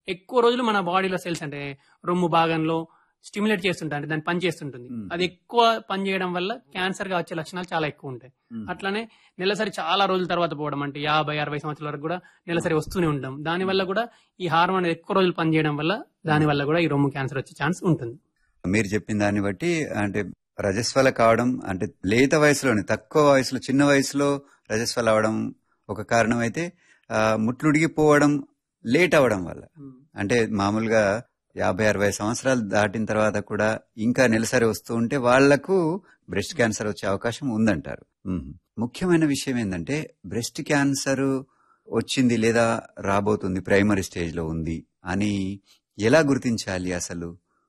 ఎక్కువ రోజులు మన బాడీలో సెల్స్ అంటే రొమ్ము భాగంలో స్టిమ్యులేట్ చేస్తుంటాయి అంటే దాన్ని పని చేస్తుంటుంది మ్మ్. అది ఎక్కువ పని చేయడం వల్ల క్యాన్సర్ గా వచ్చే లక్షణాలు చాలా ఎక్కువ ఉంటాయి మ్మ్. అట్లానే నెలసరి చాలా రోజుల తర్వాత పోవడం అంటే యాభై అరవై సంవత్సరాల వరకు కూడా నెలసరి వస్తూనే ఉంటాం దాని వల్ల కూడా ఈ హార్మోన్ అనేది ఎక్కువ రోజులు పనిచేయడం వల్ల దాని వల్ల కూడా ఈ రొమ్ము క్యాన్సర్ వచ్చే ఛాన్స్ ఉంటుంది మీరు చెప్పిన దాన్ని బట్టి అంటే రజస్వల కావడం అంటే లేత వయసులోనే తక్కువ వయసులో చిన్న వయసులో రజస్వల అవడం ఒక కారణం అయితే ఆ, ముట్లుడిగిపోవడం లేట్ అవడం వల్ల అంటే మామూలుగా యాభై అరవై సంవత్సరాలు దాటిన తర్వాత కూడా ఇంకా నెలసరి వస్తూ ఉంటే వాళ్లకు బ్రెస్ట్ క్యాన్సర్ వచ్చే అవకాశం ఉందంటారు మ్మ్. ముఖ్యమైన విషయం ఏంటంటే బ్రెస్ట్ క్యాన్సర్ వచ్చింది లేదా రాబోతుంది ప్రైమరీ స్టేజ్ లో ఉంది అని ఎలా గుర్తించాలి అసలు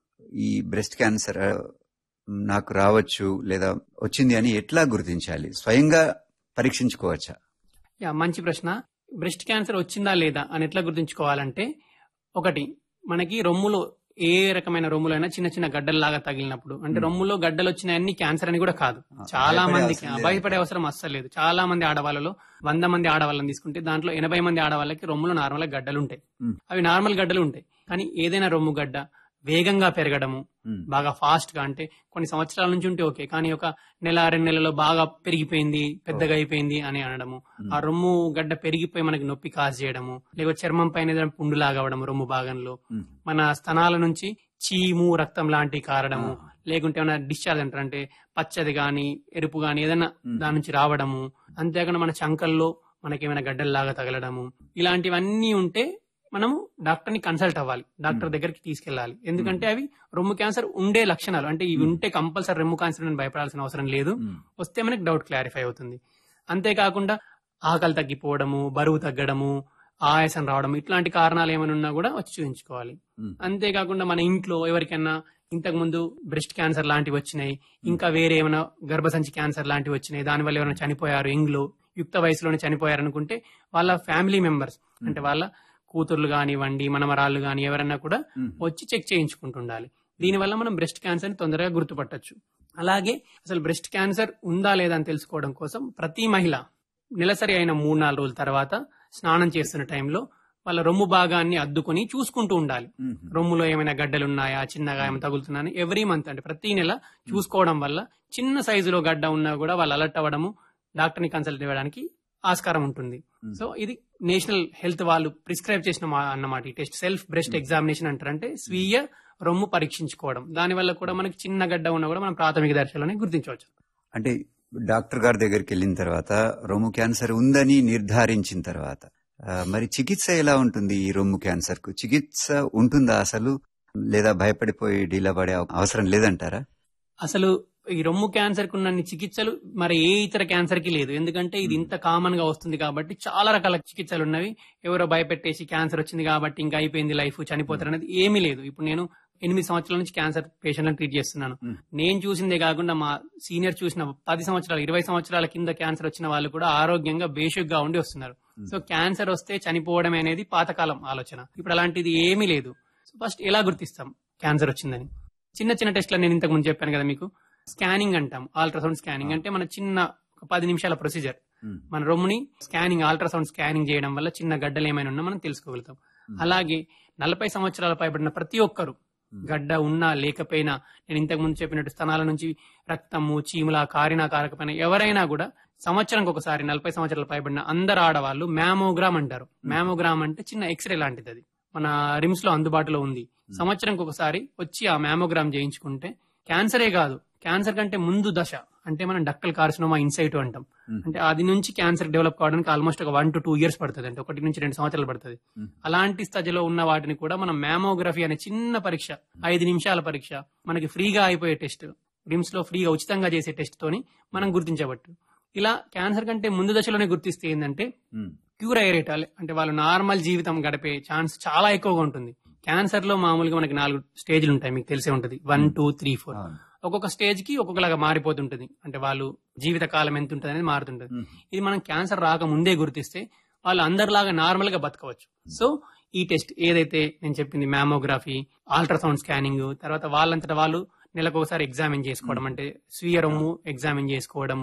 ఈ బ్రెస్ట్ క్యాన్సర్ ఆ, నాకు రావచ్చు లేదా వచ్చింది అని ఎట్లా గుర్తించాలి స్వయంగా పరీక్షించుకోవచ్చా యా మంచి ప్రశ్న బ్రెస్ట్ క్యాన్సర్ వచ్చిందా లేదా అని ఎట్లా గుర్తుంచుకోవాలంటే ఒకటి మనకి రొమ్ములో ఏ రకమైన రొమ్ములో అయినా చిన్న చిన్న గడ్డల్లాగా తగిలినప్పుడు అంటే Hmm. రొమ్ములో గడ్డలు వచ్చినాయన్ని క్యాన్సర్ అని కూడా కాదు ఆ, చాలా భయపడే మందికి అవసరం లేదు. భయపడే అవసరం అస్సలు లేదు చాలా మంది ఆడవాళ్ళలో వంద మంది ఆడవాళ్ళని తీసుకుంటే దాంట్లో ఎనభై మంది ఆడవాళ్ళకి రొమ్ములో నార్మల్ గడ్డలు ఉంటాయి Hmm. అవి నార్మల్ గడ్డలు ఉంటాయి కానీ ఏదైనా రొమ్ము గడ్డ వేగంగా పెరగడము మ్మ్. బాగా ఫాస్ట్ గా అంటే కొన్ని సంవత్సరాల నుంచి ఉంటే ఓకే కానీ ఒక నెల రెండు నెలలో బాగా పెరిగిపోయింది పెద్దగా అయిపోయింది అని అనడము ఆ రొమ్ము గడ్డ పెరిగిపోయి మనకి నొప్పి కాజ్ చేయడము లేకపోతే చర్మం పైన ఏదైనా పుండు లాగవడం రొమ్ము భాగంలో మ్మ్. మన స్తనాల నుంచి చీము రక్తం లాంటి కారడము ఆ. లేకుంటే ఏమైనా డిశ్చార్జ్ అంటారు అంటే పచ్చది గాని ఎరుపు గాని ఏదైనా మ్మ్. దాని నుంచి రావడము అంతేకాకుండా మన చంకల్లో మనకేమైనా గడ్డల్లాగా తగలడము ఇలాంటివన్నీ ఉంటే మనము డాక్టర్ ని కన్సల్ట్ అవ్వాలి డాక్టర్ దగ్గరికి తీసుకెళ్ళాలి ఎందుకంటే అవి రొమ్ము క్యాన్సర్ ఉండే లక్షణాలు అంటే ఇవి ఉంటే కంపల్సరీ రొమ్ము క్యాన్సర్ అని భయపడాల్సిన అవసరం లేదు మ్మ్. వస్తే మనకి డౌట్ క్లారిఫై అవుతుంది అంతేకాకుండా ఆకలి తగ్గిపోవడము బరువు తగ్గడము ఆయాసం రావడం ఇట్లాంటి కారణాలు ఏమైనా ఉన్నా కూడా వచ్చి చూపించుకోవాలి మ్మ్. అంతేకాకుండా మన ఇంట్లో ఎవరికైనా ఇంతకు ముందు బ్రెస్ట్ క్యాన్సర్ లాంటివి వచ్చినాయి ఇంకా వేరే ఏమైనా గర్భసంచి క్యాన్సర్ లాంటివి వచ్చినాయి దానివల్ల ఎవరైనా చనిపోయారు యంగ్లో యుక్త వయసులోనే చనిపోయారు అనుకుంటే వాళ్ళ ఫ్యామిలీ మెంబర్స్ అంటే వాళ్ళ కూతుర్లు కానివ్వండి మనమరాళ్ళు కానీ ఎవరైనా కూడా మ్మ్. వచ్చి చెక్ చేయించుకుంటుండాలి దీనివల్ల మనం బ్రెస్ట్ క్యాన్సర్ ని తొందరగా గుర్తుపట్టొచ్చు అలాగే అసలు బ్రెస్ట్ క్యాన్సర్ ఉందా లేదా అని తెలుసుకోవడం కోసం ప్రతి మహిళ నెలసరి అయిన మూడు నాలుగు రోజుల తర్వాత స్నానం చేస్తున్న టైంలో వాళ్ళ రొమ్ము భాగాన్ని అద్దుకొని చూసుకుంటూ ఉండాలి మ్మ్. రొమ్ములో ఏమైనా గడ్డలు ఉన్నాయా చిన్నగా ఏమైనా తగులుతున్నాయని ఎవ్రీ మంత్ అంటే ప్రతి నెల చూసుకోవడం వల్ల చిన్న సైజులో గడ్డ ఉన్నా కూడా వాళ్ళు అలర్ట్ అవ్వడము డాక్టర్ని కన్సల్ట్ ఇవ్వడానికి ఆస్కారం ఉంటుంది Hmm. సో ఇది నేషనల్ హెల్త్ వాళ్ళు ప్రిస్క్రైబ్ చేసిన మా- అన్నమాట ఈ టెస్ట్ సెల్ఫ్ బ్రెస్ట్ ఎగ్జామినేషన్ అంటారంటే స్వీయ రొమ్ము పరీక్షించుకోవడం దానివల్ల కూడా మనకి చిన్న గడ్డ ఉన్నా కూడా మనం ప్రాథమిక దర్శలోనే గుర్తించవచ్చు అంటే డాక్టర్ గారి దగ్గరికి వెళ్ళిన తర్వాత రొమ్ము క్యాన్సర్ ఉందని నిర్ధారించిన తర్వాత ఆ, మరి చికిత్స ఎలా ఉంటుంది ఈ రొమ్ము క్యాన్సర్ కు చికిత్స ఉంటుందా అసలు లేదా భయపడిపోయి డీలా పడే అవసరం లేదంటారా అసలు ఈ రొమ్ము క్యాన్సర్ కు ఉన్నన్ని చికిత్సలు మరి ఏ ఇతర క్యాన్సర్ కి లేదు ఎందుకంటే ఇది ఇంత కామన్ గా వస్తుంది కాబట్టి చాలా రకాల చికిత్సలు ఉన్నవి ఎవరో భయపెట్టేసి క్యాన్సర్ వచ్చింది కాబట్టి ఇంకా అయిపోయింది లైఫ్ చనిపోతారు అనేది ఏమీ లేదు ఇప్పుడు నేను ఎనిమిది సంవత్సరాల నుంచి క్యాన్సర్ పేషెంట్లను ట్రీట్ చేస్తున్నాను Hmm. నేను చూసిందే కాకుండా మా సీనియర్ చూసిన పది సంవత్సరాలు ఇరవై సంవత్సరాల కింద క్యాన్సర్ వచ్చిన వాళ్ళు కూడా ఆరోగ్యంగా బేషుగ్గా ఉండి వస్తున్నారు సో క్యాన్సర్ వస్తే చనిపోవడం అనేది పాతకాలం ఆలోచన ఇప్పుడు అలాంటిది ఏమీ లేదు సో ఫస్ట్ ఎలా గుర్తిస్తాం క్యాన్సర్ వచ్చిందని చిన్న చిన్న టెస్ట్లు నేను ఇంతకు ముందు చెప్పాను కదా మీకు స్కానింగ్ అంటాం అల్ట్రాసౌండ్ స్కానింగ్ అంటే మన చిన్న ఒక పది నిమిషాల ప్రొసీజర్ మ్మ్. మన రొమ్ముని స్కానింగ్ అల్ట్రాసౌండ్ స్కానింగ్ చేయడం వల్ల చిన్న గడ్డలు ఏమైనా ఉన్నా మనం తెలుసుకోగలుగుతాం అలాగే నలభై సంవత్సరాల పైబడిన ప్రతి ఒక్కరు గడ్డ ఉన్నా లేకపోయినా నేను ఇంతకు ముందు చెప్పినట్టు స్థనాల నుంచి రక్తము చీముల కారినా కారకపోయినా ఎవరైనా కూడా సంవత్సరానికి ఒకసారి నలభై సంవత్సరాల పైబడిన అందరు ఆడవాళ్ళు మ్యామోగ్రామ్ అంటారు మ్యామోగ్రామ్ అంటే చిన్న ఎక్స్రే లాంటిది అది మన రిమ్స్ లో అందుబాటులో ఉంది సంవత్సరానికి ఒకసారి వచ్చి ఆ మ్యామోగ్రామ్ చేయించుకుంటే క్యాన్సరే కాదు క్యాన్సర్ కంటే ముందు దశ అంటే మనం డక్కల్ కార్సినోమా ఇన్సైట్ అంటాం అంటే అది నుంచి క్యాన్సర్ డెవలప్ కావడానికి ఆల్మోస్ట్ ఒక వన్ టు టూ ఇయర్స్ పడుతుంది అంటే ఒకటి నుంచి రెండు సంవత్సరాలు పడుతుంది Hmm. అలాంటి స్థితిలో ఉన్న వాటిని కూడా మనం మ్యామోగ్రఫీ అనే చిన్న పరీక్ష ఐదు నిమిషాల పరీక్ష మనకి ఫ్రీగా అయిపోయే టెస్ట్ రిమ్స్ లో ఫ్రీగా ఉచితంగా చేసే టెస్ట్ తోని మనం గుర్తించబట్టు ఇలా క్యాన్సర్ కంటే ముందు దశలోనే గుర్తిస్తే ఏంటంటే మ్మ్. క్యూర్ అయ్యే రేట్ అంటే వాళ్ళు నార్మల్ జీవితం గడిపే ఛాన్స్ చాలా ఎక్కువగా ఉంటుంది క్యాన్సర్ లో మామూలుగా మనకి నాలుగు స్టేజ్లు ఉంటాయి మీకు తెలిసే ఉంటుంది వన్ టూ త్రీ ఫోర్ అవును. ఒక్కొక్క స్టేజ్ కి ఒక్కొక్కలాగా మారిపోతుంటది అంటే వాళ్ళు జీవిత కాలం ఎంత ఉంటుంది అనేది మారుతుంటది మ్మ్. ఇది మనం క్యాన్సర్ రాక ముందే గుర్తిస్తే వాళ్ళు అందరిలాగా నార్మల్ గా బతకవచ్చు సో ఈ టెస్ట్ ఏదైతే నేను చెప్పింది మ్యామోగ్రఫీ అల్ట్రాసౌండ్ స్కానింగ్ తర్వాత వాళ్ళంతటా వాళ్ళు నెలకు ఒకసారి ఎగ్జామిన్ చేసుకోవడం అంటే స్వీయ రొమ్ము ఎగ్జామిన్ చేసుకోవడము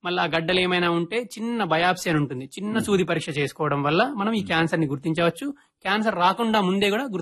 మళ్ళీ ఆ గడ్డలు ఏమైనా ఉంటే చిన్న బయాప్సీ అని ఉంటుంది చిన్న సూది పరీక్ష చేసుకోవడం వల్ల మనం ఈ క్యాన్సర్ ని గుర్తించవచ్చు క్యాన్సర్ రాకుండా ముందే కూడా